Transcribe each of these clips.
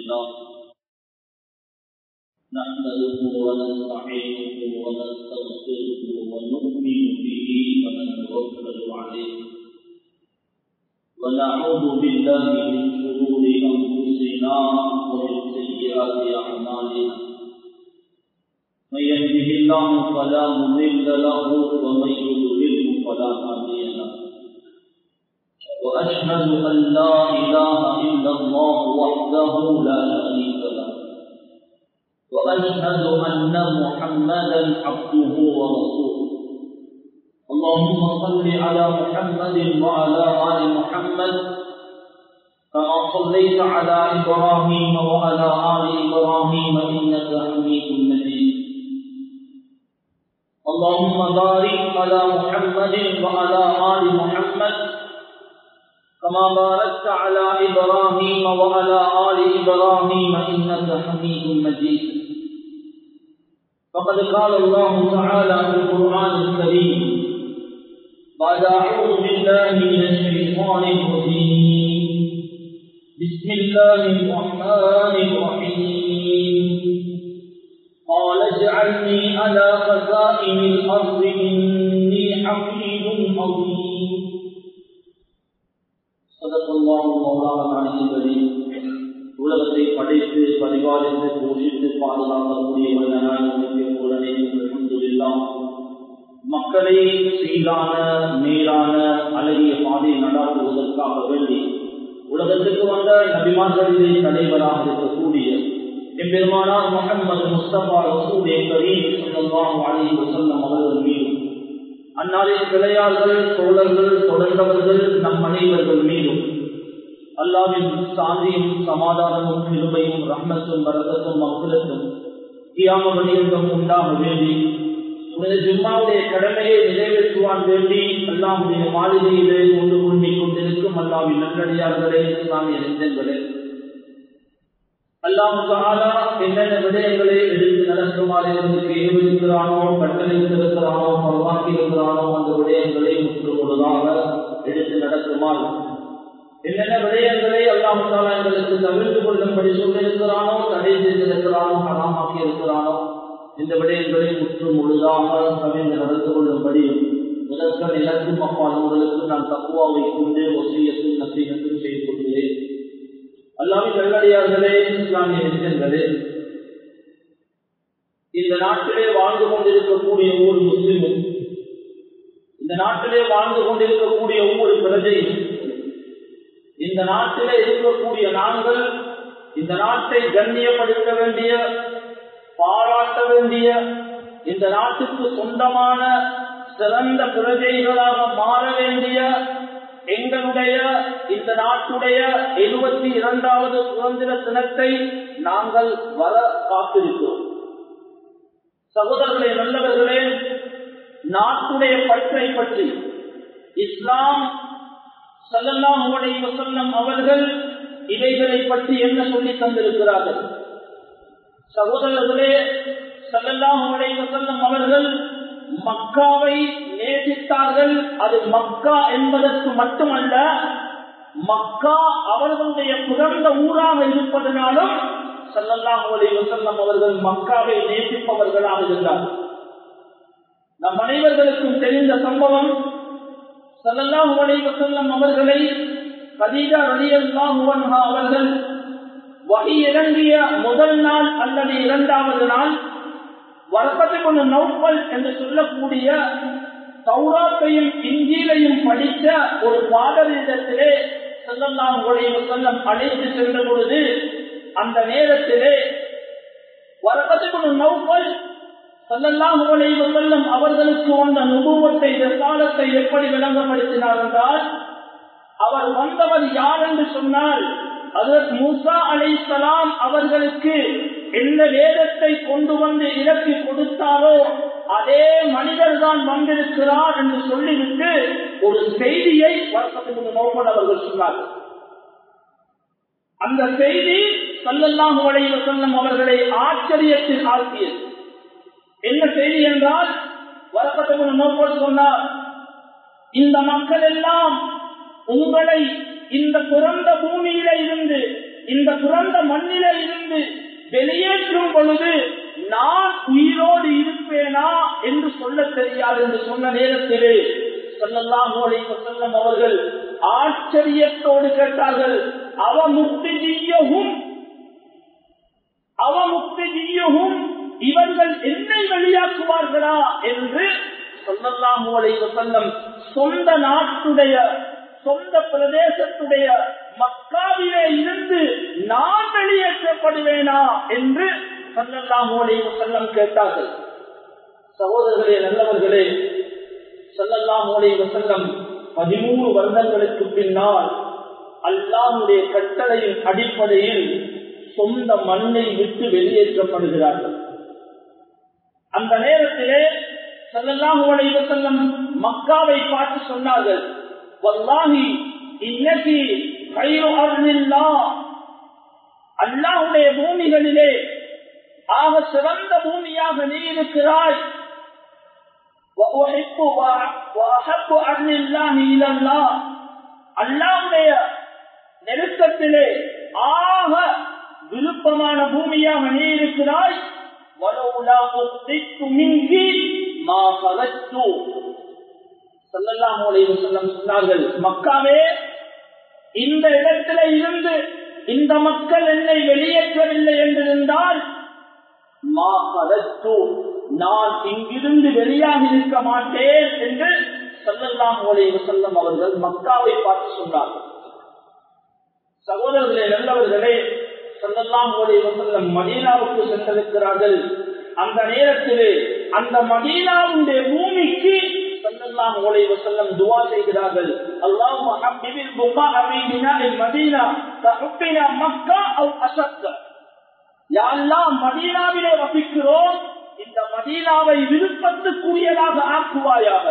لله نحمده ونستعينه ونستغفره ونؤمن به ونتوكل عليه ونعوذ بالله من شرور انفسنا ومن سيئات اعمالنا من يهده الله فلا مضل له ومن يضلله فلا هادي له واشهد ان لا اله الا الله وحده لا شريك له واشهد ان محمدا عبده ورسوله اللهم صل على محمد وعلى ال محمد كما صليت على ابراهيم وعلى ال ابراهيم انك حميد مجيد اللهم بارك على محمد وعلى ال محمد كما باركت على ابراهيم وعلى ال ابراهيم انك حميد مجيد فقد قال الله تعالى في القران الكريم بعد أعوذ بالله من الشيطان الرجيم بسم الله الرحمن الرحيم قال اجعلني على خزائن الأرض إني حفيظ عظيم صدق الله مولانا العلي الكريم உலகத்தை படைத்து பரிபாலித்து போஷித்து பாதுகாக்கக்கூடிய உடனே அல்ஹம்துலில்லாஹ் மக்களை சீரான மேலான அழகிய பாதையை நடாத்துவதற்காக வேண்டி உலகத்துக்கு வந்த நபிமார்களிலே தலைவராக இருக்கக்கூடிய எம்பெருமானார் முகமது முஸ்தபா ரசூலே கரீம் சொல்லலாம் அலி வசல்லம் அவர்கள் மீதும் அந்நாளில் கிளையார்கள் தோழர்கள் தொடர்ந்தவர்கள் நம் அனைவர்கள் மீதும் அல்லாவின் சாந்தியும் சமாதானமும் கிருபையும் ரஹ்மத்தும் வரதத்தும் மகுலத்தும் கியாம வணிகம் உண்டாக வேண்டி உனது ஜும்மாவுடைய கடமையை நிறைவேற்றுவான் வேண்டி அல்லாவுடைய மாளிகையிலே கொண்டு குழுமிக் கொண்டிருக்கும் அல்லாவின் நல்லடியார்களே இஸ்லாமிய நெஞ்சங்களே அல்லாம் சகாலா என்னென்ன விடயங்களை எடுத்து நடக்குமாறு இவர்களுக்கு ஏவிருக்கிறானோ கட்டளைத்திருக்கிறானோ பரவாக்கி இருக்கிறானோ அந்த விடயங்களை முற்று முழுதாக எடுத்து நடக்குமாறு என்னென்ன விடயங்களை அல்லாம் தாலா எங்களுக்கு தவிர்த்து கொள்ளும்படி சொல்லியிருக்கிறானோ தடை செய்திருக்கிறானோ ஹராமாக்கி இருக்கிறானோ இந்த விடயங்களை முற்று முழுதாக கவிழ்ந்து நடந்து கொள்ளும்படி முதற்கண் இலக்கும் அப்பாளர்களுக்கு நான் தக்குவாவை கொண்டு ஒசியத்தில் நசீகத்தில் செய்து கொள்கிறேன் அல்லாவின் நல்லடியார்களே இஸ்லாமிய நெஞ்சங்களே இந்த நாட்டிலே வாழ்ந்து கொண்டிருக்கக்கூடிய ஒவ்வொரு முஸ்லிமும் இந்த நாட்டிலே வாழ்ந்து கொண்டிருக்கக்கூடிய ஒவ்வொரு பிரஜையும் இந்த நாட்டிலே இருக்கக்கூடிய நாங்கள் இந்த நாட்டை கண்ணியப்படுத்த வேண்டிய பாராட்ட வேண்டிய இந்த நாட்டுக்கு சொந்தமான சிறந்த பிரஜைகளாக மாற வேண்டிய எங்களுடைய இந்த நாட்டுடைய எழுபத்தி இரண்டாவது சுதந்திர தினத்தை நாங்கள் வர காத்திருக்கிறோம் சகோதரர்களே நல்லவர்களே நாட்டுடைய பற்றை பற்றி இஸ்லாம் சல்லல்லாம் வசல்லம் அவர்கள் இவைகளை பற்றி என்ன சொல்லி தந்திருக்கிறார்கள் சகோதரர்களே சல்லல்லாம் வசல்லம் அவர்கள் மக்காவை நேசித்தார்கள் அது மக்கா என்பதற்கு மட்டுமல்ல மக்கா அவர்களுடைய பிறந்த ஊராக இருப்பதனாலும் சல்லல்லாம் வசல்லம் அவர்கள் மக்காவை நேசிப்பவர்களாக இருந்தார்கள் நம் அனைவர்களுக்கும் தெரிந்த சம்பவம் சல்லல்லாஹு அலைஹி வஸல்லம் அவர்களை கதீஜா ரலியல்லாஹு அன்ஹா அவர்கள் வகை இறங்கிய முதல் நாள் அல்லது இரண்டாவது நாள் வரப்பட்டு கொண்ட நௌப்பல் என்று சொல்லக்கூடிய சௌராத்தையும் இஞ்சியிலையும் படித்த ஒரு பாடலிடத்திலே செல்லல்லாம் உடைய செல்லம் அழைத்து சென்ற பொழுது அந்த நேரத்திலே வரப்பட்டு கொண்ட நௌப்பல் சல்லல்லாம் உடைய செல்லம் அவர்களுக்கு வந்த நுபுவத்தை காலத்தை எப்படி விளங்கப்படுத்தினார் என்றால் அவர் வந்தவர் யார் என்று சொன்னால் அதற்கு மூசா அலை சலாம் அவர்களுக்கு எந்த வேதத்தை கொண்டு வந்து இறக்கி கொடுத்தாரோ அதே மனிதர் தான் வந்திருக்கிறார் என்று சொல்லிவிட்டு ஒரு செய்தியை வருஷத்துக்கு நோக்கல் அவர்கள் சொன்னார்கள் அந்த செய்தி சல்லல்லாம் உடைய செல்லம் அவர்களை ஆச்சரியத்தில் ஆழ்த்தியது என்ன செய்தி என்றால் வரப்பட்ட நோக்கல் சொன்னார் இந்த மக்கள் எல்லாம் உங்களை இந்த பிறந்த பூமியில இருந்து இந்த பிறந்த மண்ணில இருந்து வெளியேற்றும் பொழுது நான் உயிரோடு இருப்பேனா என்று சொல்ல தெரியாது என்று சொன்ன நேரத்திலே சொல்லலாம் செல்லம் அவர்கள் ஆச்சரியத்தோடு கேட்டார்கள் அவ முக்தி செய்யவும் அவ முக்தி செய்யவும் இவர்கள் என்னை வெளியாக்குவார்களா என்று சொல்லலாம் செல்லம் சொந்த நாட்டுடைய சொந்த பிரதேசத்துடைய மக்காவிலே இருந்து நான் வெளியேற்றப்படுவேனா என்று சொல்லலாம் செல்லம் கேட்டார்கள் சகோதரர்களே நல்லவர்களே சொல்லலாம் செல்லம் பதிமூணு வருடங்களுக்கு பின்னால் அல்லாமுடைய கட்டளையின் அடிப்படையில் சொந்த மண்ணை விட்டு வெளியேற்றப்படுகிறார்கள் அந்த நேரத்திலே சல்லல்லாஹு அலைஹி வஸல்லம் மக்காவை பார்த்து சொன்னார்கள் வல்லாஹி இன்னகி கைரு அர்லில்லாஹ் அல்லாஹ்வுடைய பூமிகளிலே ஆக சிறந்த பூமியாக நீ இருக்கிறாய் وأحب وأحب أهل الله إلى الله அல்லாவுடைய நெருக்கத்திலே ஆக விருப்பமான பூமியாக நீ இருக்கிறாய் வலவுலா உக்தித்து மிங்கி மா கலத்து ஸல்லல்லாஹு அலைஹி வஸல்லம் சொன்னார்கள் மக்காவே இந்த இடத்துல இருந்து இந்த மக்கள் என்னை வெளியேற்றவில்லை என்றிருந்தால் மா கலத்து நான் இங்கிருந்து வெளியாக இருக்க மாட்டேன் என்று ஸல்லல்லாஹு அலைஹி வஸல்லம் அவர்கள் மக்காவை பார்த்து சொன்னார்கள் சகோதரர்களே நல்லவர்களே ஸல்லல்லாஹு அலைஹி வஸல்லம் மதீனாவுக்கு சென்றிருக்கிறார்கள் அந்த நேரத்திலே அந்த மதீனாவுடைய பூமிக்கு ஸல்லல்லாஹு அலைஹி வஸல்லம் துஆ செய்கிறார்கள் அல்லாஹும்ம ஹப்பிபில் புகா அமீனா இல் மதீனா கஹப்பினா மக்கா அவ் அஷக்க யா அல்லாஹ் மதீனாவிலே வசிக்கிறோம் இந்த மதீனாவை விருப்பத்துக்குரியதாக ஆக்குவாயாக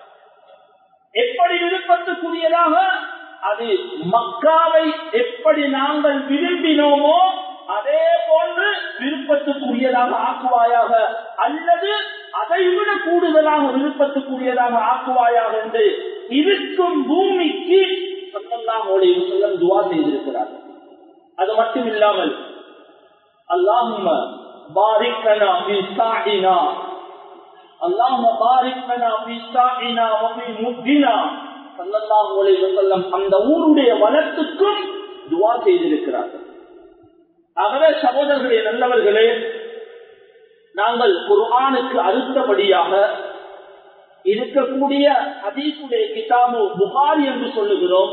எப்படி விருப்பத்துக்குரியதாக அது மக்காவை எப்படி நாங்கள் விரும்பினோமோ அதே போன்று விருப்பத்துக்குரியதாக ஆக்குவாயாக அல்லது அதை விட கூடுதலாக விருப்பத்துக்குரியதாக ஆக்குவாயாக என்று இருக்கும் பூமிக்கு சத்தல்லாம் சொல்லம் துவா செய்திருக்கிறார்கள் அது மட்டும் இல்லாமல் அல்லாஹும் பாரிக்கனா في ساعنا اللهم بارك لنا في ساعنا وفي مدنا சல்லல்லாஹு அலைஹி வஸல்லம் அந்த ஊருடைய வளத்துக்கும் துஆ செய்திருக்கிறார்கள் ஆகவே சகோதரர்களே நல்லவர்களே நாங்கள் குர்ஆனுக்கு அடுத்தபடியாக இருக்கக்கூடிய ஹதீஸுடைய கிதாபு புகாரி என்று சொல்லுகிறோம்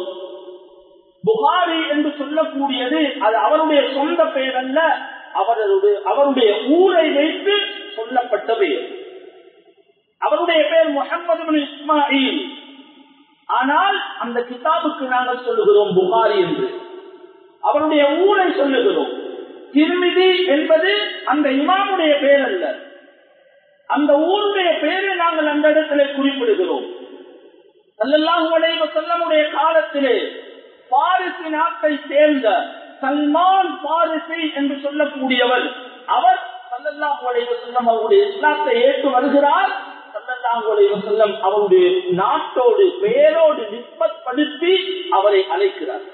புகாரி என்று சொல்லக்கூடியது அது அவருடைய சொந்த பெயர் அல்ல அவருடைய அவருடைய ஊரை வைத்து சொல்லப்பட்ட பெயர் அவருடைய பெயர் முகமது இஸ்மாயில் ஆனால் அந்த கிதாபுக்கு நாங்கள் சொல்லுகிறோம் புகாரி என்று அவருடைய ஊரை சொல்லுகிறோம் திருமிதி என்பது அந்த இமாமுடைய பெயர் அல்ல அந்த ஊருடைய பெயரை நாங்கள் அந்த இடத்திலே குறிப்பிடுகிறோம் அல்லல்லாஹு அலைவ செல்லமுடைய காலத்திலே பாரிசு நாட்டை சேர்ந்த சல்மான் பாரிசி என்று சொல்லக்கூடியவர் அவர் சல்லல்லாஹு அலைவ செல்லம் அவருடைய இஸ்லாத்தை ஏற்று வருகிறார் சல்லல்லாஹு அலைவ செல்லம் அவருடைய நாட்டோடு பெயரோடு நிற்பப்படுத்தி அவரை அழைக்கிறார்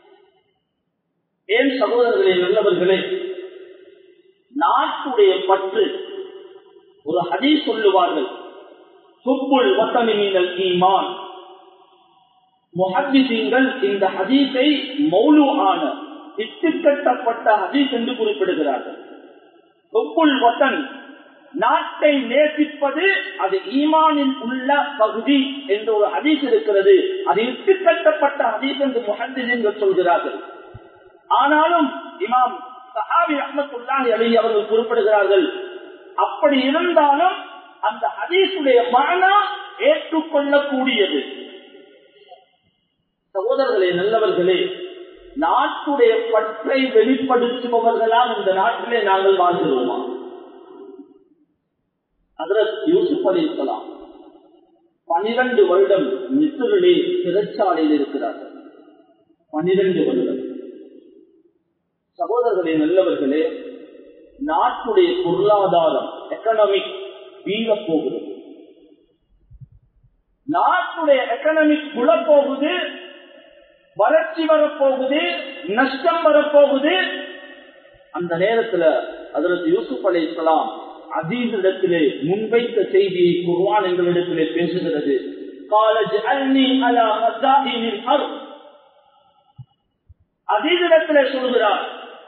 ஏன் சகோதரர்களே நல்லவர்களே நாட்டுடைய பற்று ஒரு ஹதி சொல்லுவார்கள் சுப்புல் வத்தனிமீனல் ஈமான் முஹத்திசீங்கள் இந்த ஹதீஸை மௌலு ஆன இட்டுக்கட்டப்பட்ட ஹதீஸ் என்று குறிப்பிடுகிறார்கள் சுப்புல் வத்தன் நாட்டை நேசிப்பது அது ஈமானில் உள்ள பகுதி என்ற ஒரு ஹதீஸ் இருக்கிறது அது இட்டுக்கட்டப்பட்ட ஹதீஸ் என்று முஹத்திசீங்கள் சொல்கிறார்கள் ஆனாலும் இமாம் சஹாபி அஹமத்துல்லாஹி அலி அவர்கள் குறிப்பிடுகிறார்கள் அப்படி இருந்தாலும் அந்த ஹதீஸுடைய மரணா ஏற்றுக்கொள்ளக்கூடியது சகோதரர்களே நல்லவர்களே நாட்டுடைய பற்றை வெளிப்படுத்துபவர்களால் இந்த நாட்டிலே நாங்கள் வாழ்கிறோமா அதற்கு யூசுப் அலி இஸ்லாம் பனிரெண்டு வருடம் மிசுரிலே சிறைச்சாலையில் இருக்கிறார்கள் பனிரெண்டு வருடம் சகோதரர்களே நல்லவர்களே நாட்டுடைய பொருளாதாரம் எக்கனாமிக் வீழ போகுது நாட்டுடைய எக்கனாமிக் குல போகுது வறட்சி வரப்போகுது நஷ்டம் வரப்போகுது அந்த நேரத்துல அதற்கு யூசுப் அலை இஸ்லாம் அதீதிடத்திலே முன்வைத்த செய்தியை குர்வான் எங்களிடத்திலே பேசுகிறது காலேஜ் அல்னி அலா மசாஹினில் அருள் அதீதிடத்திலே சொல்கிறார்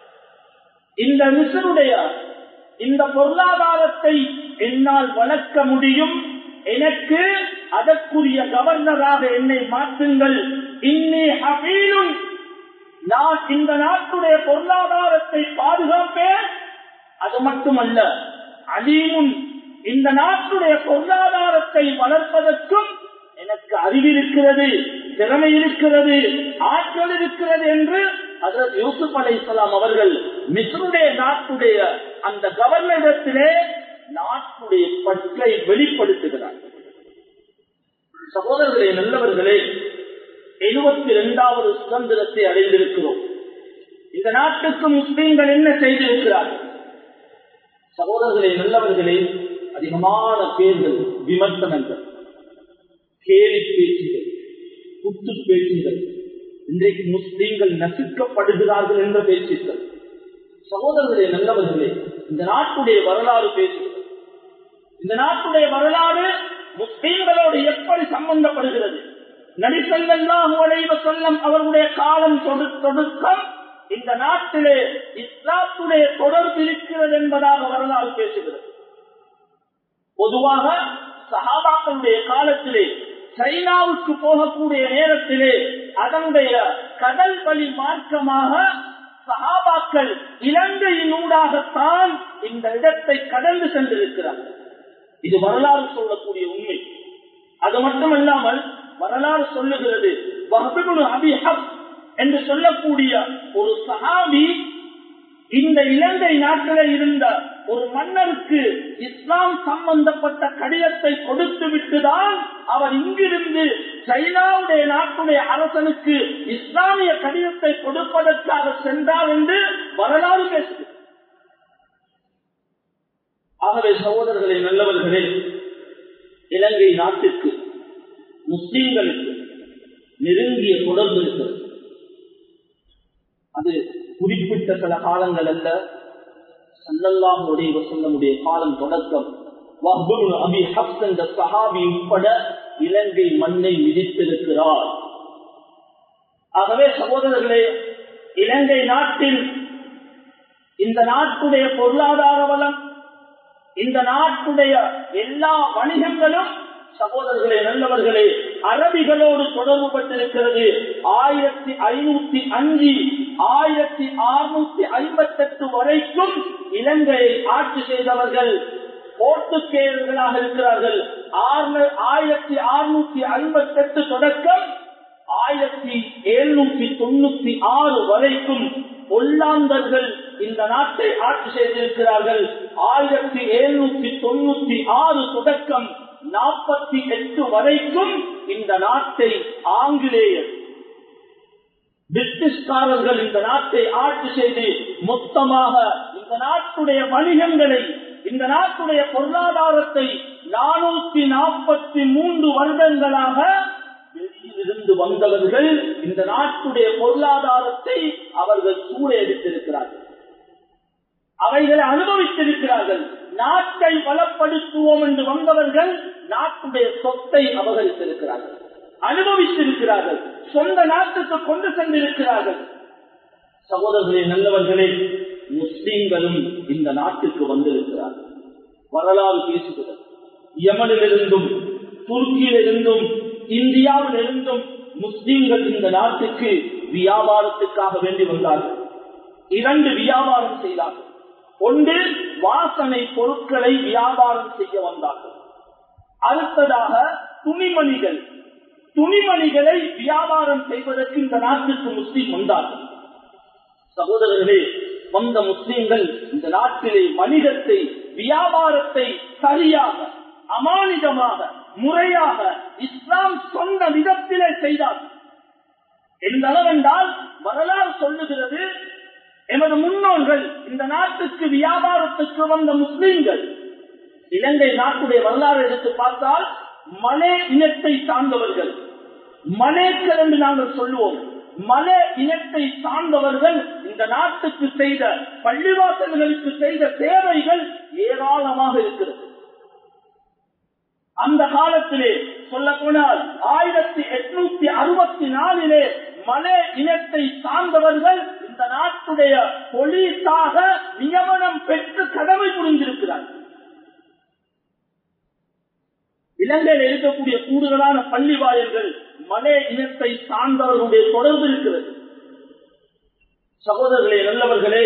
இந்த மிசருடைய இந்த பொருளாதாரத்தை என்னால் வளர்க்க முடியும் எனக்கு அதற்குரிய கவர்னராக என்னை மாற்றுங்கள் இன்னே அபீலும் நான் இந்த நாட்டுடைய பொருளாதாரத்தை பாதுகாப்பேன் அது மட்டுமல்ல அலீமும் இந்த நாட்டுடைய பொருளாதாரத்தை வளர்ப்பதற்கும் எனக்கு அறிவிருக்கிறது திறமை இருக்கிறது ஆற்றல் இருக்கிறது என்று அதற்கு யூசுப் அலை இஸ்லாம் அவர்கள் மிஸ்ருடைய நாட்டுடைய அந்த கவர்னரிடத்திலே நாட்டுடைய பற்றை வெளிப்படுத்துகிறார் சகோதரர்களே நல்லவர்களே எழுபத்தி இரண்டாவது சுதந்திரத்தை அடைந்திருக்கிறோம் இந்த நாட்டுக்கு முஸ்லீம்கள் என்ன செய்திருக்கிறார்கள் சகோதரர்களே நல்லவர்களே அதிகமான பேர்கள் விமர்சனங்கள் கேலி பேச்சுகள் குத்து பேச்சுகள் இன்றைக்கு முஸ்லீம்கள் நசுக்கப்படுகிறார்கள் என்ற பேச்சுக்கள் சகோதரர்களே நல்லவர்களே இந்த நாட்டுடைய வரலாறு பேசுகிறது இந்த நாட்டுடைய வரலாறு முஸ்லீம்களோடு எப்படி சம்பந்தப்படுகிறது நடிசல்லாம் உழைவ சொல்லம் அவர்களுடைய காலம் தொடுக்கம் இந்த நாட்டிலே இஸ்லாத்துடைய தொடர்பு இருக்கிறது என்பதாக வரலாறு பேசுகிறது பொதுவாக சகாபாக்களுடைய காலத்திலே சைனாவுக்கு போகக்கூடிய நேரத்திலே அதனுடைய கடல் வழி மார்க்கமாக சகாபாக்கள் இலங்கையினூடாகத்தான் இந்த இடத்தை கடந்து சென்றிருக்கிறார்கள் இது வரலாறு சொல்லக்கூடிய உண்மை அது மட்டுமல்லாமல் வரலாறு சொல்லுகிறது அபிஹப் என்று சொல்லக்கூடிய ஒரு சஹாபி இந்த இலங்கை நாட்டில் இருந்த ஒரு மன்னருக்கு இஸ்லாம் சம்பந்தப்பட்ட கடிதத்தை கொடுத்து விட்டுதான் அவர் இங்கிருந்து சைனாவுடைய நாட்டுடைய அரசனுக்கு இஸ்லாமிய கடிதத்தை கொடுப்பதற்காக சென்றார் என்று வரலாறு பேசுகிறது ஆகவே சகோதரர்களே நல்லவர்களே இலங்கை நாட்டுக்கு முஸ்லீம்களுக்கு நெருங்கிய தொடர்பு இருக்கிறது அது குறிப்பிட்ட சில காலங்கள் அல்ல சல்லல்லாம் உடைய சொல்லமுடைய காலம் தொடக்கம் அபி ஹப்ஸ் என்ற சஹாபி உட்பட இலங்கை மண்ணை மிதித்திருக்கிறார் ஆகவே சகோதரர்களே இலங்கை நாட்டில் இந்த நாட்டுடைய பொருளாதார வளம் இந்த நாட்டுடைய எல்லா வணிகங்களும் சகோதரர்களே நல்லவர்களே அரபிகளோடு தொடர்பு பட்டிருக்கிறது ஆயிரத்தி ஐநூத்தி அஞ்சு ஆயிரத்தி அறுநூத்தி ஐம்பத்தி எட்டு வரைக்கும் இலங்கையை ஆட்சி செய்தவர்கள் போர்த்துகேயர்களாக இருக்கிறார்கள் ஆயிரத்தி அறுநூத்தி ஐம்பத்தி எட்டு தொடக்கம் ஆயிரத்தி எழுநூத்தி தொண்ணூத்தி ஆறு வரைக்கும் ஒல்லாந்தர்கள் இந்த நாட்டை ஆட்சி செய்திருக்கிறார்கள் ஆயிரத்தி எழுநூத்தி தொண்ணூத்தி ஆறு தொடக்கம் நாற்பத்தி எட்டு வரைக்கும் இந்த நாட்டை ஆங்கிலேயர் பிரிட்டிஷ்காரர்கள் இந்த நாட்டை ஆட்சி செய்து மொத்தமாக இந்த நாட்டுடைய வணிகங்களை இந்த நாட்டுடைய பொருளாதாரத்தை நானூத்தி நாற்பத்தி மூன்று வருடங்களாக வெளியிலிருந்து வந்தவர்கள் இந்த நாட்டுடைய பொருளாதாரத்தை அவர்கள் சூறையடித்திருக்கிறார்கள் அவைகளை அனுபவித்திருக்கிறார்கள் நாட்டை பலப்படுத்துவோம் என்று வந்தவர்கள் நாட்டுடைய சொத்தை அபகரித்திருக்கிறார்கள் அனுபவித்திருக்கிறார்கள் சொந்த நாட்டுக்கு கொண்டு சென்றிருக்கிறார்கள் சகோதரர்களே நல்லவர்களே முஸ்லீம்களும் இந்த நாட்டுக்கு வந்திருக்கிறார்கள் வரலாறு பேசுகிறது யமனிலிருந்தும் துருக்கியிலிருந்தும் இந்தியாவிலிருந்தும் முஸ்லீம்கள் இந்த நாட்டுக்கு வியாபாரத்துக்காக வேண்டி வந்தார்கள் இரண்டு வியாபாரம் செய்தார்கள் ஒன்று வாசனை பொருட்களை வியாபாரம் செய்ய வந்தார்கள் அடுத்ததாக துணிமணிகள் துணிமணிகளை வியாபாரம் செய்வதற்கு இந்த நாட்டுக்கு முஸ்லீம் வந்தார்கள் சகோதரர்களே வந்த முஸ்லீம்கள் இந்த நாட்டிலே வணிகத்தை வியாபாரத்தை சரியாக அமானிதமாக முறையாக இஸ்லாம் சொன்ன விதத்திலே செய்தார்கள் எந்த அளவென்றால் வரலாறு சொல்லுகிறது எமது முன்னோர்கள் இந்த நாட்டுக்கு வியாபாரத்துக்கு வந்த முஸ்லீம்கள் இலங்கை நாட்டுடைய வரலாறு எடுத்து பார்த்தால் மலே இனத்தை சார்ந்தவர்கள் மலேக்கள் என்று நாங்கள் சொல்லுவோம் மல இனத்தை சார்ந்தவர்கள் இந்த நாட்டுக்கு செய்த பள்ளிவாசல்களுக்கு செய்த சேவைகள் ஏராளமாக இருக்கிறது அந்த காலத்திலே சொல்ல போனால் ஆயிரத்தி எட்நூத்தி அறுபத்தி நாலிலே மலை இனத்தை சார்ந்தவர்கள் இந்த நாட்டுடைய போலீஸாக நியமனம் பெற்று கடமை புரிந்திருக்கிறார்கள் இலங்கையில் இருக்கக்கூடிய கூடுதலான பள்ளி வாயல்கள் மலை இனத்தை சார்ந்தவர்களுடைய தொடர்பு இருக்கிறது சகோதரர்களே நல்லவர்களே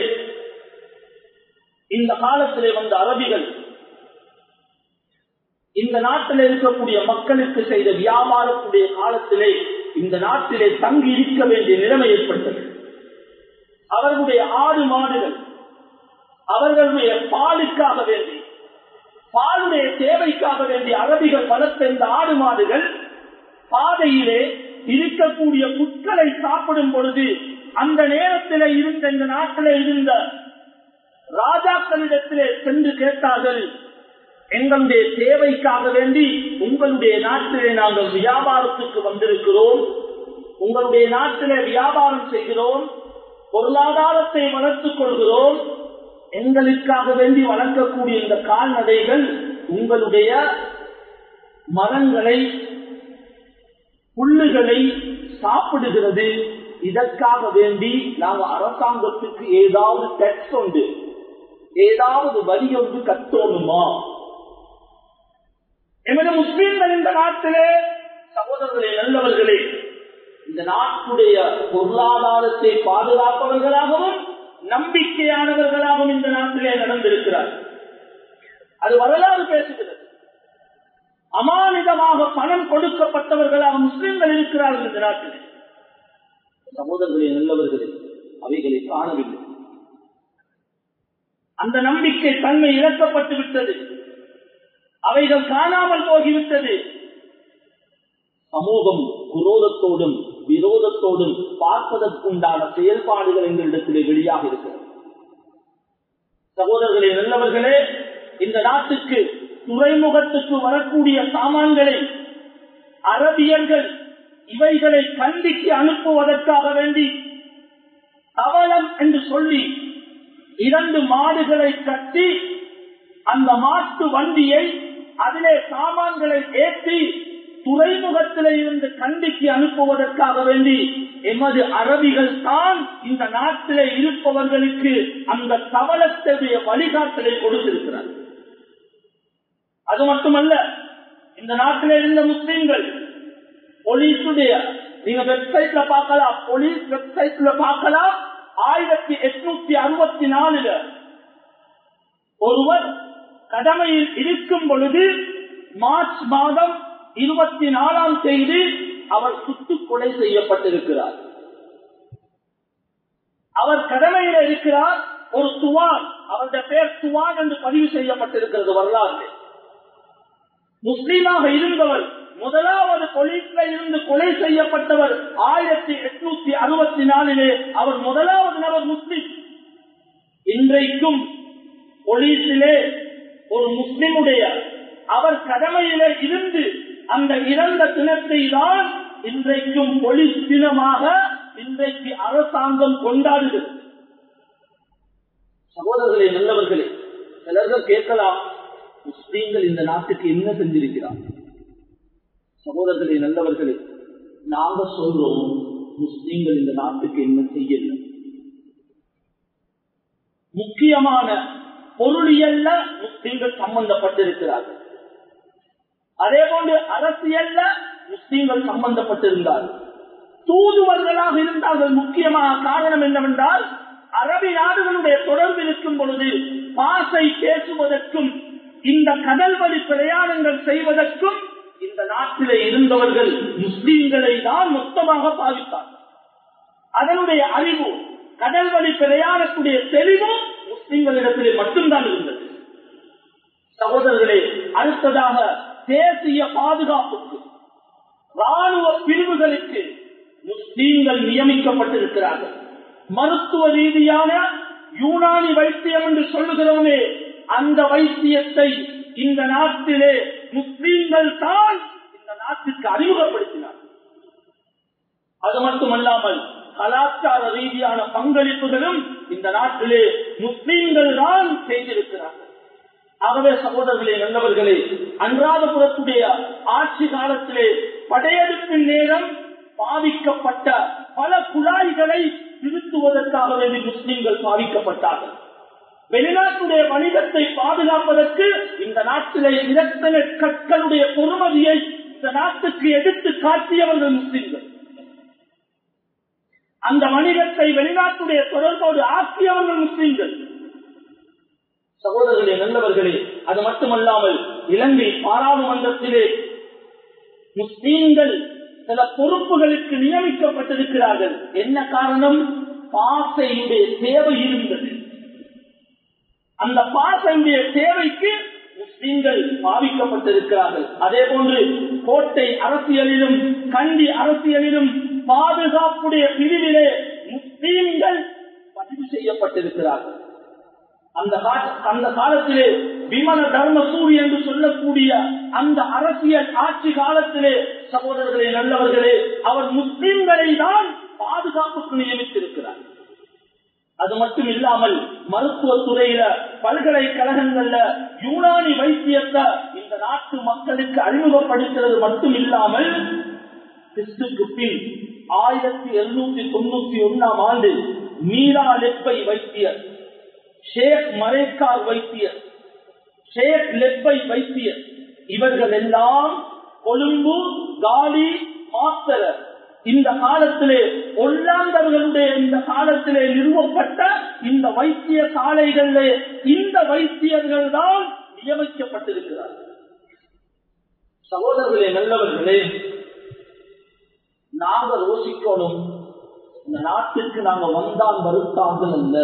இந்த காலத்திலே வந்த அரபிகள் இந்த நாட்டில் இருக்கக்கூடிய மக்களுக்கு செய்த வியாபாரத்துடைய காலத்திலே இந்த நாட்டிலே தங்கி இருக்க வேண்டிய நிலைமை ஏற்பட்டது அவர்களுடைய ஆடு மாடுகள் அவர்களுடைய பாலுக்காக வேண்டி பாலுடைய தேவைக்காக வேண்டிய அரபிகள் வளர்த்த இந்த ஆடு மாடுகள் பாதையிலே இருக்கக்கூடிய புட்களை சாப்பிடும் பொழுது அந்த நேரத்தில் இருந்த இந்த நாட்டில் இருந்த ராஜாக்களிடத்திலே சென்று கேட்டார்கள் எங்களுடைய தேவைக்காக வேண்டி உங்களுடைய நாட்டிலே நாங்கள் வியாபாரத்துக்கு வந்திருக்கிறோம் உங்களுடைய நாட்டிலே வியாபாரம் செய்கிறோம் பொருளாதாரத்தை வளர்த்துக் கொள்கிறோம் எங்களுக்காக வேண்டி வளர்க்கக்கூடிய இந்த கால்நடைகள் உங்களுடைய மரங்களை புல்லுகளை சாப்பிடுகிறது இதற்காக வேண்டி நாங்கள் அரசாங்கத்துக்கு ஏதாவது டெக்ஸ் உண்டு ஏதாவது வரி ஒன்று கட்டணுமா எமது முஸ்லீம்கள் இந்த நாட்டிலே சகோதரர்களே நல்லவர்களே இந்த நாட்டுடைய பொருளாதாரத்தை பாதுகாப்பவர்களாகவும் நம்பிக்கையானவர்களாகவும் இந்த நாட்டிலே நடந்திருக்கிறார் அது வரலாறு பேசுகிறது அமானிதமாக பணம் கொடுக்கப்பட்டவர்களாக முஸ்லிம்கள் இருக்கிறார்கள் இந்த நாட்டிலே சகோதரர்களே நல்லவர்களே அவைகளை காணவில்லை அந்த நம்பிக்கை தன்மை இழக்கப்பட்டு விட்டது அவைகள் காணாமல் போகிவிட்டது சமூகம் குரோதத்தோடும் விரோதத்தோடும் பார்ப்பதற்குண்டான செயல்பாடுகள் எங்களிடத்திலே வெளியாக இருக்கிறது சகோதரர்களே நல்லவர்களே இந்த நாட்டுக்கு துறைமுகத்துக்கு வரக்கூடிய சாமான்களை அரபியர்கள் இவைகளை கண்டிக்கு அனுப்புவதற்காக வேண்டி அவலம் என்று சொல்லி இரண்டு மாடுகளை கட்டி அந்த மாட்டு வண்டியை அதிலே சாமான்களை ஏற்றி துறைமுகத்திலே இருந்து கண்டிக்கு அனுப்புவதற்காக வேண்டி எமது அரபிகள் தான் இந்த நாட்டிலே இருப்பவர்களுக்கு அந்த கவலத்துடைய வழிகாட்டலை கொடுத்திருக்கிறார் அது மட்டுமல்ல இந்த நாட்டிலே இருந்த முஸ்லீம்கள் போலீஸுடைய நீங்க வெப்சைட்ல பார்க்கலாம் போலீஸ் வெப்சைட்ல பார்க்கலாம் ஆயிரத்தி எட்நூத்தி அறுபத்தி நாலுல ஒருவர் கடமையில் இருக்கும் பொழுது மார்ச் மாதம் இருபத்தி நாலாம் தேதி அவர் சுட்டுக் கொலை செய்யப்பட்டிருக்கிறார் அவர் கடமையில் இருக்கிறார் ஒரு துவான் அவருடைய பெயர் துவான் என்று பதிவு செய்யப்பட்டிருக்கிறது வரலாறு முஸ்லீமாக இருந்தவர் முதலாவது போலீஸ்ல இருந்து கொலை செய்யப்பட்டவர் ஆயிரத்தி எட்நூத்தி அறுபத்தி நாலிலே அவர் முதலாவது நபர் முஸ்லிம் இன்றைக்கும் போலீஸிலே ஒரு முஸ்லிமுடைய அவர் கடமையிலே இருந்து அந்த இறந்த தினத்தை தான் இன்றைக்கும் போலீஸ் தினமாக இன்றைக்கு அரசாங்கம் கொண்டாடுகிறது சகோதரர்களே நல்லவர்களே சிலர்கள் கேட்கலாம் முஸ்லீம்கள் இந்த நாட்டுக்கு என்ன செஞ்சிருக்கிறார் சகோதரர்களே நல்லவர்களே நாங்க சொல்றோம் முஸ்லீம்கள் இந்த நாட்டுக்கு என்ன செய்யல முக்கியமான பொருளியல்ல முஸ்லீம்கள் சம்பந்தப்பட்டிருக்கிறார்கள் அதே போன்று அரசியல்ல முஸ்லீம்கள் சம்பந்தப்பட்டிருந்தார்கள் தூதுவர்களாக இருந்தார்கள் முக்கியமான காரணம் என்னவென்றால் அரபி நாடுகளுடைய தொடர்பு இருக்கும் பொழுது பாசை பேசுவதற்கும் இந்த கடல் வழி பிரயாணங்கள் செய்வதற்கும் இந்த நாட்டிலே இருந்தவர்கள் முஸ்லீம்களை தான் மொத்தமாக பாவித்தார் அதனுடைய அறிவு கடல் வழி பிரயாணத்துடைய தெளிவும் முஸ்லீம்களிடத்திலே மட்டும்தான் இருந்தது சகோதரர்களே அடுத்ததாக தேசிய பாதுகாப்புக்கு ராணுவ பிரிவுகளுக்கு முஸ்லீம்கள் நியமிக்கப்பட்டிருக்கிறார்கள் மருத்துவ ரீதியான யூனானி வைத்தியம் என்று சொல்லுகிறோமே அந்த வைத்தியத்தை இந்த நாட்டிலே முஸ்லீம்கள் தான் இந்த நாட்டுக்கு அறிமுகப்படுத்தினார் அது மட்டுமல்லாமல் கலாச்சார ரீதியான பங்களிப்புகளும் இந்த நாட்டிலே முஸ்லீம்கள் தான் செய்திருக்கிறார்கள் ஆகவே சகோதரர்களே நல்லவர்களே அன்றாதபுரத்துடைய ஆட்சி காலத்திலே படையெடுப்பின் நேரம் பாதிக்கப்பட்ட பல குழாய்களை திருத்துவதற்காக வேண்டி முஸ்லிம்கள் பாதிக்கப்பட்டார்கள் வெளிநாட்டுடைய வணிகத்தை பாதுகாப்பதற்கு இந்த நாட்டிலே இரத்தன கற்களுடைய பொறுமதியை இந்த நாட்டுக்கு எடுத்து காட்டியவர்கள் முஸ்லிம்கள் அந்த வணிகத்தை வெளிநாட்டுடைய தொடர்போடு ஆக்கியவர்கள் முஸ்லிம்கள் சகோதரர்களே நல்லவர்களே அது மட்டுமல்லாமல் இலங்கை பாராளுமன்றத்திலே முஸ்லீம்கள் சில பொறுப்புகளுக்கு நியமிக்கப்பட்டிருக்கிறார்கள் என்ன காரணம் பாசையுடைய தேவை இருந்தது அந்த பாசையுடைய தேவைக்கு முஸ்லீம்கள் பாவிக்கப்பட்டிருக்கிறார்கள் அதே போன்று கோட்டை அரசியலிலும் கண்டி அரசியலிலும் பாதுகாப்புடைய பிரிவிலே முஸ்லீம்கள் பதிவு செய்யப்பட்டிருக்கிறார்கள் அந்த அந்த காலத்திலே விமல தர்மசூரி என்று சொல்லக்கூடிய அந்த அரசியல் ஆட்சி காலத்திலே சகோதரர்களே நல்லவர்களே அவர் முஸ்லிம்களை தான் பாதுகாப்புக்கு நியமித்திருக்கிறார் அது மட்டும் இல்லாமல் மருத்துவத்துறையில பல்கலைக்கழகங்கள்ல யூனானி வைத்தியத்தை இந்த நாட்டு மக்களுக்கு அறிமுகப்படுத்துறது மட்டும் இல்லாமல் கிறிஸ்துக்கு பின் ஆயிரத்தி எழுநூத்தி தொண்ணூத்தி ஒன்னாம் ஆண்டு மீரா லெப்பை வைத்தியர் ஷேக் மரேக்கார் வைத்தியர் ஷேக் லெப்பை வைத்தியர் இவர்கள் எல்லாம் கொழும்பு காலி மாத்தர இந்த காலத்திலே ஒல்லாந்தவர்களுடைய இந்த காலத்திலே நிறுவப்பட்ட இந்த வைத்திய சாலைகளிலே இந்த வைத்தியர்கள் தான் நியமிக்கப்பட்டிருக்கிறார்கள் சகோதரர்களே நல்லவர்களே நாங்க யோசிக்கணும் இந்த நாட்டிற்கு நாங்க வந்தான் வருத்தார்கள் அல்ல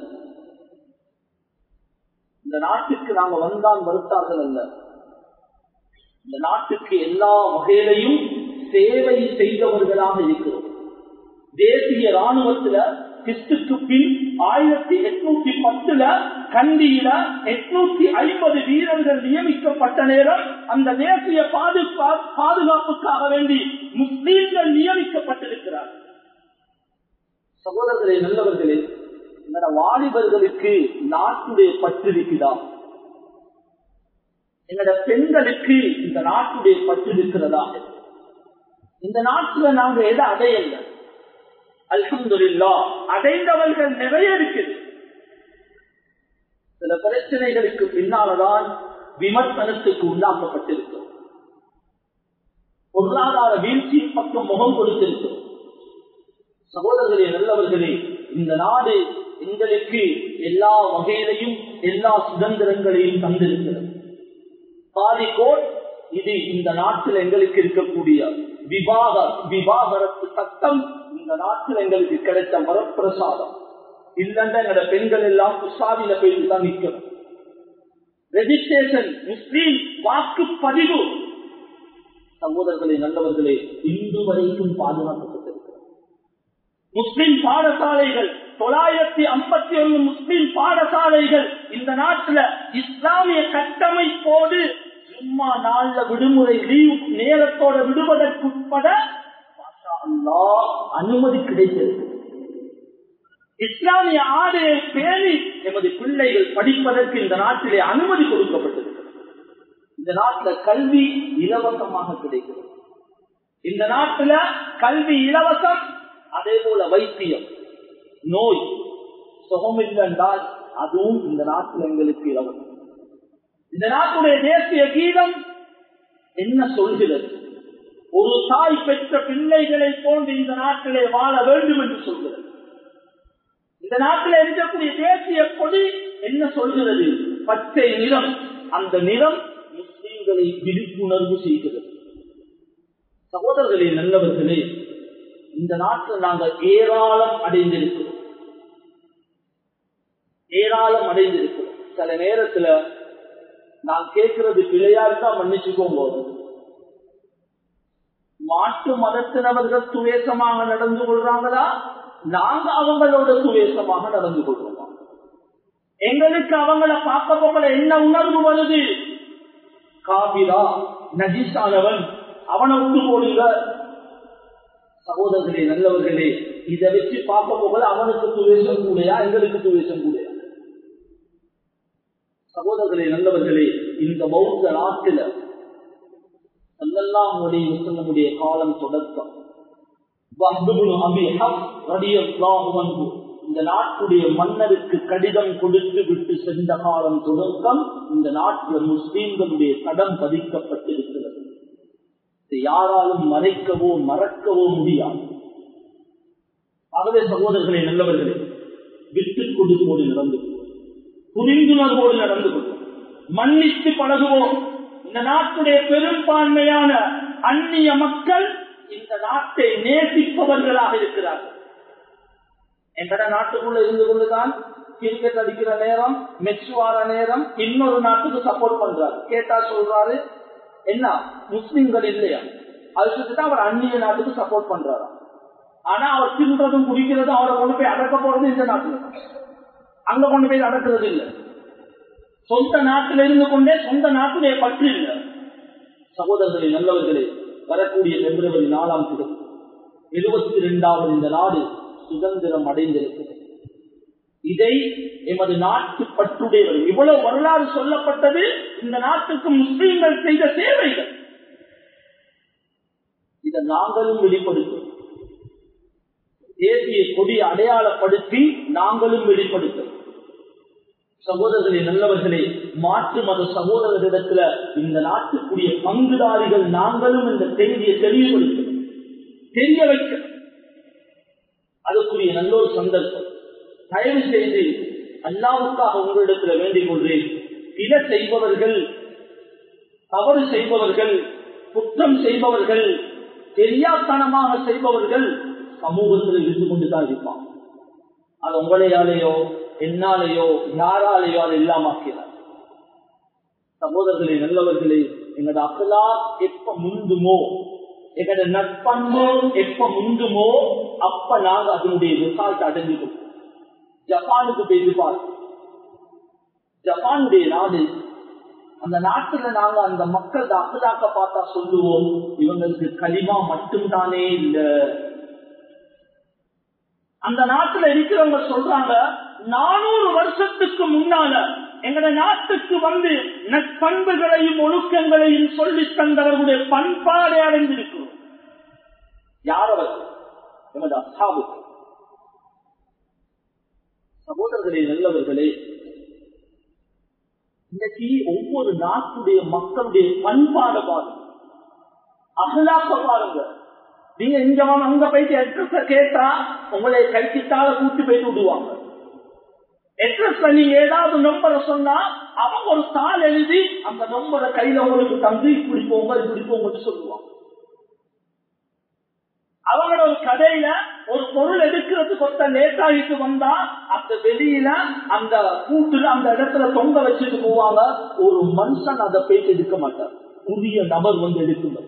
இந்த நாட்டுக்கு நாங்க வந்தான் வருத்தார்கள் அல்ல இந்த நாட்டுக்கு எல்லா வகையிலையும் சேவை செய்தவர்களாக இருக்கிறோம் தேசிய ராணுவத்துல கிறிஸ்துக்கு பின் ஆயிரத்தி எட்நூத்தி பத்துல கண்டியில எட்நூத்தி ஐம்பது வீரர்கள் நியமிக்கப்பட்ட நேரம் அந்த தேசிய பாதுகாப்புக்காக வேண்டி முஸ்லீம்கள் நியமிக்கப்பட்டிருக்கிறார்கள் சகோதரர்களே நல்லவர்களே இந்த வாலிபர்களுக்கு நாட்டுடைய பற்று இருக்குதா எங்களோட பெண்களுக்கு இந்த நாட்டுடைய பற்று இருக்கிறதா இந்த நாட்டுல நாங்க எதை அடையல அல்ஹம்துல்லா அடைந்தவர்கள் நிறைய இருக்குது சில பிரச்சனைகளுக்கு பின்னால்தான் விமர்சனத்துக்கு உள்ளாக்கப்பட்டிருக்கிறோம் பொருளாதார வீழ்ச்சியின் பக்கம் முகம் கொடுத்திருக்கிறோம் சகோதரர்களே நல்லவர்களே இந்த நாடு எங்களுக்கு எல்லா வகையிலையும் எல்லா சுதந்திரங்களையும் தந்திருக்கிறது பாதி கோட் இது இந்த நாட்டில் எங்களுக்கு இருக்கக்கூடிய விவாக விவாகரத்து சட்டம் இந்த நாட்டில் எங்களுக்கு கிடைத்த வரப்பிரசாதம் இல்லைன்னா எங்களோட பெண்கள் எல்லாம் குசாவில போயிட்டு தான் நிற்கணும் ரெஜிஸ்ட்ரேஷன் முஸ்லீம் வாக்குப்பதிவு சகோதரர்களே நல்லவர்களே இன்று வரைக்கும் பாதுகாக்கப்பட்டிருக்கிறது முஸ்லிம் பாடசாலைகள் தொள்ளாயிரத்தி ஐம்பத்தி ஒன்னு முஸ்லிம் பாடசாலைகள் இந்த நாட்டுல இஸ்லாமிய கட்டமைப்போடு சும்மா நாள்ல விடுமுறை லீவ் நேரத்தோட விடுவதற்குட்பட அனுமதி கிடைத்தது இஸ்லாமிய ஆடையை பேணி எமது பிள்ளைகள் படிப்பதற்கு இந்த நாட்டிலே அனுமதி கொடுக்கப்பட்டிருக்கிறது இந்த நாட்டுல கல்வி இலவசமாக கிடைக்கிறது இந்த நாட்டுல கல்வி இலவசம் அதே போல வைத்தியம் நோய் சுகமில்லை என்றால் அதுவும் இந்த நாட்டில் எங்களுக்கு இலவசம் இந்த நாட்டுடைய தேசிய கீதம் என்ன சொல்கிறது ஒரு தாய் பெற்ற பிள்ளைகளை போன்று இந்த நாட்டிலே வாழ வேண்டும் என்று சொல்கிறது இந்த நாட்டில் இருக்கக்கூடிய தேசிய கொடி என்ன சொல்கிறது பச்சை நிறம் அந்த நிறம் முஸ்லிம்களை விழிப்புணர்வு செய்கிறது சகோதரர்களே நல்லவர்களே இந்த நாட்டில் நாங்கள் ஏராளம் அடைந்திருக்கிறோம் ஏராளம் அடைந்திருக்கிறோம் சில நேரத்துல நான் கேட்கிறது பிழையாருக்கா மன்னிச்சுக்கோங்க மாட்டு மதத்தினவர்கள் சுவேசமாக நடந்து கொள்றாங்களா நாங்க அவங்களோட சுவேசமாக நடந்து கொள்றோம் எங்களுக்கு அவங்கள பார்க்க போகல என்ன உணர்வு வருது காபிரா நஜிஸானவன் அவனை விட்டு போடுங்க சகோதரர்களே நல்லவர்களே இதை வச்சு பார்க்க போகல அவனுக்கு துவேஷம் கூடையா எங்களுக்கு துவேஷம் கூடையா சகோதரர்களே நல்லவர்களே இந்த பௌத்த நாட்டில அல்லெல்லாம் நம்முடைய காலம் தொடக்கம் இந்த நாட்டுடைய மன்னருக்கு கடிதம் கொடுத்து விட்டு சென்ற காலம் தொடக்கம் இந்த நாட்டில் முஸ்லீம்களுடைய கடம் பதிக்கப்பட்டிருக்கிறது யாராலும் மறைக்கவோ மறக்கவோ முடியாது ஆகவே சகோதரர்களே நல்லவர்களே விட்டுக் கொடுப்போடு நடந்து புரிந்துணர்வோடு நடந்து கொள்வோம் மன்னித்து பழகுவோம் இந்த நாட்டுடைய பெரும்பான்மையான அந்நிய மக்கள் இந்த நாட்டை நேசிப்பவர்களாக இருக்கிறார்கள் எங்கட நாட்டுக்குள்ள இருந்து கொண்டுதான் கிரிக்கெட் அடிக்கிற நேரம் மெச்சுவார நேரம் இன்னொரு நாட்டுக்கு சப்போர்ட் பண்றாரு கேட்டா சொல்றாரு என்ன முஸ்லிம்கள் இல்லையா அது சொல்லிட்டு அவர் அந்நிய நாட்டுக்கு சப்போர்ட் பண்றாரா ஆனா அவர் தின்றதும் குடிக்கிறதும் அவரை கொண்டு போய் அடக்க போறது இந்த நாட்டுல அங்க கொண்டு போய் அடக்கிறது இல்லை சொந்த நாட்டில் இருந்து கொண்டே சொந்த நாட்டுடைய பற்று இல்லை சகோதரர்களே நல்லவர்களே வரக்கூடிய பிப்ரவரி நாலாம் தேதி எழுபத்தி இரண்டாவது இந்த நாடு சுதந்திரம் அடைந்திருக்கிறது இதை எமது நாட்டு பற்றுடையவர் இவ்வளவு வரலாறு சொல்லப்பட்டது இந்த நாட்டுக்கு முஸ்லீம்கள் செய்த சேவைகள் இதை நாங்களும் வெளிப்படுத்தும் தேசிய கொடி அடையாளப்படுத்தி நாங்களும் வெளிப்படுத்தும் சகோதரர்களே நல்லவர்களே மாற்று மத சகோதரர்களிடத்துல இந்த நாட்டுக்குரிய பங்குதாரிகள் நாங்களும் இந்த செய்தியை தெளிவுபடுத்தும் தெரிய வைக்க அதுக்குரிய நல்ல ஒரு சந்தர்ப்பம் தயவு செய்து அல்லாவுக்காக உங்களிடத்துல வேண்டிக் கொள்றேன் பிற செய்பவர்கள் தவறு செய்பவர்கள் குற்றம் செய்பவர்கள் தெரியாத்தனமாக செய்பவர்கள் சமூகத்தில் இருந்து கொண்டுதான் இருப்பான் அது உங்களையாலேயோ என்னாலேயோ யாராலேயோ அதை இல்லாமாக்கிறார் சகோதரர்களே நல்லவர்களே எங்களோட அகலா எப்ப முந்துமோ எங்களோட நட்பண்பு எப்ப முந்துமோ அப்ப நாங்க அதனுடைய ரிசால்ட் அடைஞ்சுக்கணும் ஜப்பானுக்கு போயிருப்பார் ஜப்பானுடைய நாடு அந்த நாட்டுல நாங்க அந்த மக்கள் அகலாக்க பார்த்தா சொல்லுவோம் இவங்களுக்கு களிமா மட்டும்தானே இல்ல அந்த நாட்டுல இருக்கிறவங்க சொல்றாங்க நானூறு வருஷத்துக்கு முன்னால எங்கட நாட்டுக்கு வந்து நட்பண்புகளையும் ஒழுக்கங்களையும் சொல்லி தந்தவர்களுடைய பண்பாடை அடைந்திருக்கிறோம் யாரவர் எமது அசாபு சகோதரர்களே நல்லவர்களே இன்னைக்கு ஒவ்வொரு நாட்டுடைய மக்களுடைய பண்பாடு பாருங்க அகலாக்க பாருங்க நீங்க இங்க வாங்க அங்க போயிட்டு அட்ரஸ் கேட்டா உங்களை கைக்கிட்டால கூட்டி போயிட்டு விடுவாங்க அட்ரஸ்ல நீங்க ஏதாவது நம்பரை சொன்னா அவங்க ஒரு தாள் எழுதி அந்த நம்பரை கையில உங்களுக்கு தந்து இப்படி போங்க இப்படி போங்கன்னு சொல்லுவாங்க அவங்களோட ஒரு கதையில ஒரு பொருள் எடுக்கிறதுக்கு ஒருத்த லேட் ஆகிட்டு வந்தா அந்த வெளியில அந்த கூட்டுல அந்த இடத்துல தொங்க வச்சுட்டு போவாங்க ஒரு மனுஷன் அதை போயிட்டு எடுக்க மாட்டார் புதிய நபர் வந்து எடுக்கும்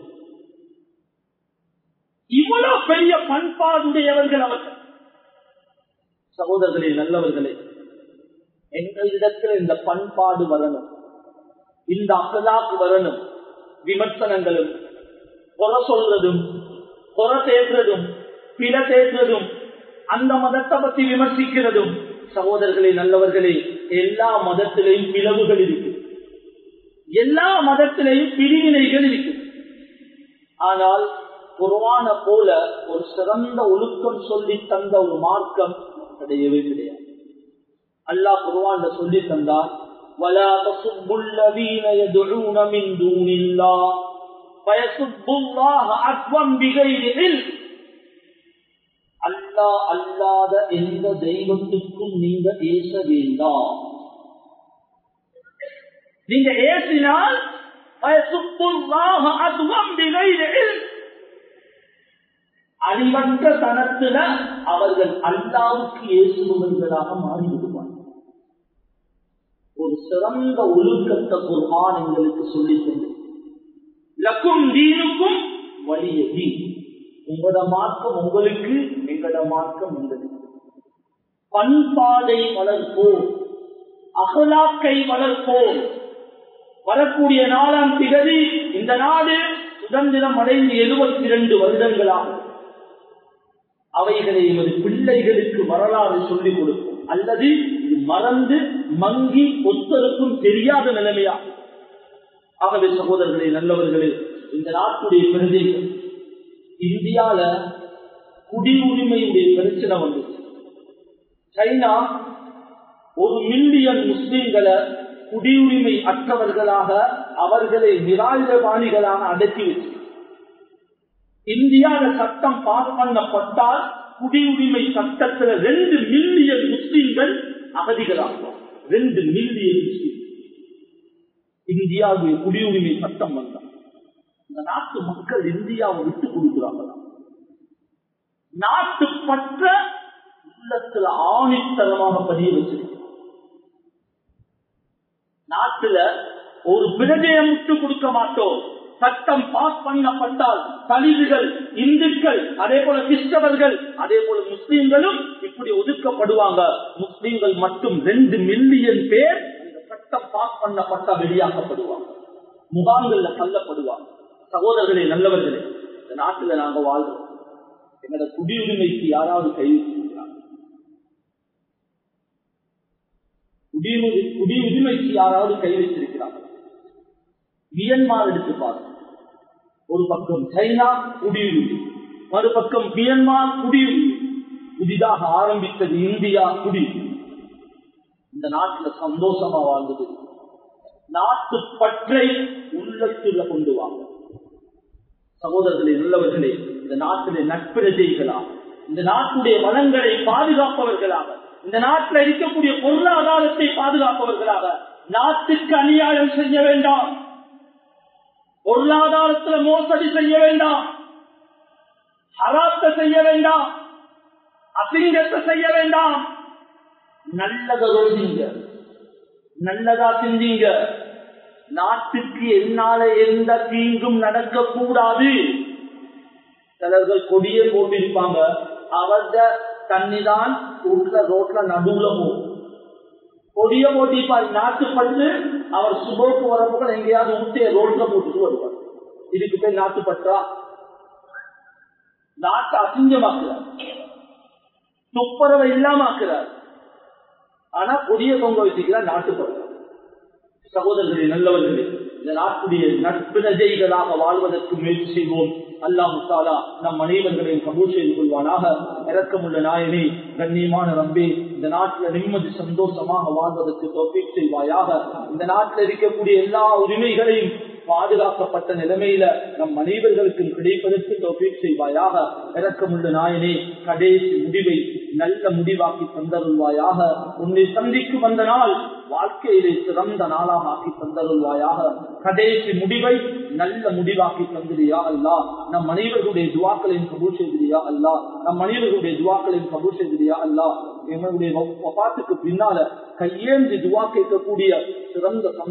இவ்வளவு பெரிய பண்பாடுடையவர்கள் அவர்கள் சகோதரர்களே நல்லவர்களே எங்களிடத்தில் இந்த பண்பாடு வரணும் இந்த அகலாக்கு வரணும் விமர்சனங்களும் குறை சொல்றதும் குறை தேடுறதும் பிற தேடுறதும் அந்த மதத்தை பத்தி விமர்சிக்கிறதும் சகோதரர்களே நல்லவர்களே எல்லா மதத்திலையும் பிளவுகள் இருக்கு எல்லா மதத்திலையும் பிரிவினைகள் இருக்கு ஆனால் குர்வான போல ஒரு சிறந்த ஒழுக்கம் சொல்லி தந்த ஒரு மார்க்கம் கிடையவே கிடையாது அல்லாஹ் குர்வான் சொல்லி தந்தார் ولا تصبوا الذين يدعون من دون الله فيسبوا الله عدوا بغير علم அல்லாஹ் அல்லாத எந்த தெய்வத்துக்கும் நீங்க ஏச வேண்டாம் நீங்க ஏசினால் அறிவற்ற தனத்துல அவர்கள் அல்லாவுக்கு ஏசுபவர்களாக மாறிவிடுவார்கள் ஒரு சிறந்த ஒழுக்கத்தை குர்ஆன் எங்களுக்கு சொல்லித் தந்தது லக்கும் தீனுக்கும் வலிய தீன் உங்களோட மார்க்கம் உங்களுக்கு எங்களோட மார்க்கம் உங்களுக்கு பண்பாடை வளர்ப்போம் அகலாக்கை வளர்ப்போம் வரக்கூடிய நாலாம் திகதி இந்த நாடு சுதந்திரம் அடைந்து எழுபத்தி இரண்டு வருடங்களாகும் அவைகளை எமது பிள்ளைகளுக்கு வரலாறு சொல்லிக் கொடுக்கும் அல்லது இது மறந்து மங்கி ஒத்தருக்கும் தெரியாத நிலைமையா ஆகவே சகோதரர்களே நல்லவர்களே இந்த நாட்டுடைய பிரதிகள் இந்தியால குடியுரிமையுடைய பிரச்சனை வந்துச்சு சைனா ஒரு மில்லியன் முஸ்லிம்களை குடியுரிமை அற்றவர்களாக அவர்களை நிராயுதபாணிகளாக அடக்கி வச்சு இந்தியாவில சட்டம் பாஸ் பண்ணப்பட்டால் குடியுரிமை சட்டத்தில் ரெண்டு மில்லியன் முஸ்லிம்கள் அகதிகளாகும் ரெண்டு மில்லியன் முஸ்லிம் இந்தியாவுடைய குடியுரிமை சட்டம் வந்தார் இந்த நாட்டு மக்கள் இந்தியாவை விட்டு கொடுக்கிறாங்களா நாட்டு பற்ற உள்ளத்துல ஆணித்தரமாக பதிய வச்சிருக்க நாட்டுல ஒரு பிரஜையை விட்டு கொடுக்க மாட்டோம் சட்டம் பாஸ் பண்ணப்பட்டால் தலிதுகள் இந்துக்கள் அதே போல கிறிஸ்தவர்கள் அதே போல முஸ்லீம்களும் இப்படி ஒதுக்கப்படுவாங்க முஸ்லீம்கள் மட்டும் ரெண்டு மில்லியன் பேர் இந்த சட்டம் பாஸ் பண்ணப்பட்ட வெளியாக்கப்படுவாங்க முகாம்கள்ல தள்ளப்படுவாங்க சகோதரர்களே நல்லவர்களே இந்த நாட்டுல நாங்க வாழ்றோம் எங்களோட குடியுரிமைக்கு யாராவது கை வச்சிருக்கிறாங்க குடியுரிமை குடியுரிமைக்கு யாராவது கை வச்சிருக்கிறாங்க மியன்மார் எடுத்து பாருங்க ஒரு பக்கம் சைனா குடியுரிமை மறுபக்கம் மியன்மார் குடியுரிமை புதிதாக ஆரம்பித்தது இந்தியா குடியுரிமை இந்த நாட்டுல சந்தோஷமா வாழ்ந்தது நாட்டு பற்றை உள்ளத்துல கொண்டு வாங்க சகோதரர்களே நல்லவர்களே இந்த நாட்டிலே நட்பிரஜைகளா இந்த நாட்டுடைய வளங்களை பாதுகாப்பவர்களாக இந்த நாட்டில் இருக்கக்கூடிய பொருளாதாரத்தை பாதுகாப்பவர்களாக நாட்டுக்கு அநியாயம் செய்ய வேண்டாம் பொருளாதாரத்தில் மோசடி செய்ய வேண்டாம் ஹராத்த செய்ய வேண்டாம் அசிங்கத்தை செய்ய வேண்டாம் நல்லதை ரோதிங்க நல்லதா சிந்திங்க நாட்டுக்கு என்னால எந்த தீங்கும் நடக்க கூடாது சிலர்கள் கொடியே போட்டிருப்பாங்க அவர்த தண்ணிதான் வீட்டுல ரோட்ல நடுவுல போகும் கொடிய போட்டிருப்பார் நாட்டுப்பட்டு அவர் சுபோக்கு வரப்புகள் எங்கேயாவது ஊட்டிய ரோட்ல போட்டுட்டு வருவார் இதுக்கு பேர் நாட்டுப்பட்டா நாட்டை அசிங்கமாக்குறார் துப்புரவை இல்லாமக்கிறார் ஆனா கொடிய தொங்க வச்சுக்கிறார் நாட்டுப்பட்டு சகோதரர்களே நல்லவர்களே இந்த நாட்டுடைய நட்பினஜைகளாக வாழ்வதற்கு முயற்சி செய்வோம் அல்லாஹு தாலா நம் அனைவர்களையும் கபூல் செய்து கொள்வானாக இறக்கமுள்ள நாயனே கண்ணியமான ரம்பே இந்த நாட்டில் நிம்மதி சந்தோஷமாக வாழ்வதற்கு தோப்பிக் செய்வாயாக இந்த நாட்டில் இருக்கக்கூடிய எல்லா உரிமைகளையும் பாதுகாக்கப்பட்ட நிலைமையில நம் அனைவர்களுக்கும் கிடைப்பதற்கு தோப்பிக் செய்வாயாக இறக்கமுள்ள நாயனே கடைசி முடிவை நல்ல முடிவாக்கி தந்தருள்வாயாக உன்னை சந்திக்கு வந்த நாள் வாழ்க்கையிலே சிறந்த நாளாக ஆக்கி தந்தருள்வாயாக கடைசி முடிவை நல்ல முடிவாக்கி தந்திரியா அல்லா நம் அனைவர்களுடைய துவாக்களையும் கபூர் செய்திரியா அல்லா நம் அனைவர்களுடைய துவாக்களையும் கபூர் செய்திரியா அல்லா எங்களுடைய பாட்டுக்கு பின்னால கையேந்தி துவா கேட்கக்கூடிய சிறந்த